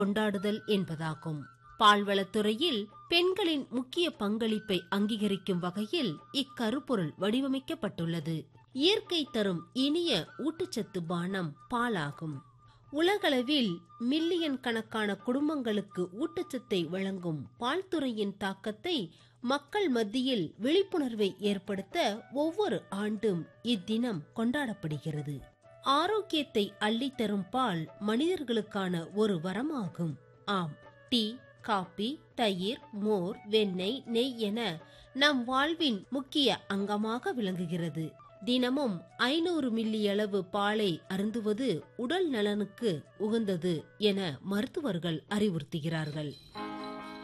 கொண்டாடுதல் என்பதாகும் பால்வளத்துறையில் பெண்களின் முக்கிய பங்களிப்பை அங்கீகரிக்கும் வகையில் இக்கருப்பொருள் வடிவமைக்கப்பட்டுள்ளது இயற்கை தரும் இனிய ஊட்டச்சத்து பானம் பாலாகும் உலகளவில் மில்லியன் கணக்கான குடும்பங்களுக்கு ஊட்டச்சத்தை வழங்கும் பால்துறையின் தாக்கத்தை மக்கள் மத்தியில் விழிப்புணர்வை ஏற்படுத்த ஒவ்வொரு ஆண்டும் இத்தினம் கொண்டாடப்படுகிறது ஆரோக்கியத்தை அள்ளித்தரும் பால் மனிதர்களுக்கான ஒரு வரமாகும் ஆம் டீ காபி தயிர் மோர் வெண்ணெய் நெய் என நம் வாழ்வின் முக்கிய அங்கமாக விளங்குகிறது தினமும் ஐநூறு மில்லி அளவு பாலை அருந்துவது உடல் நலனுக்கு உகந்தது என மருத்துவர்கள் அறிவுறுத்துகிறார்கள்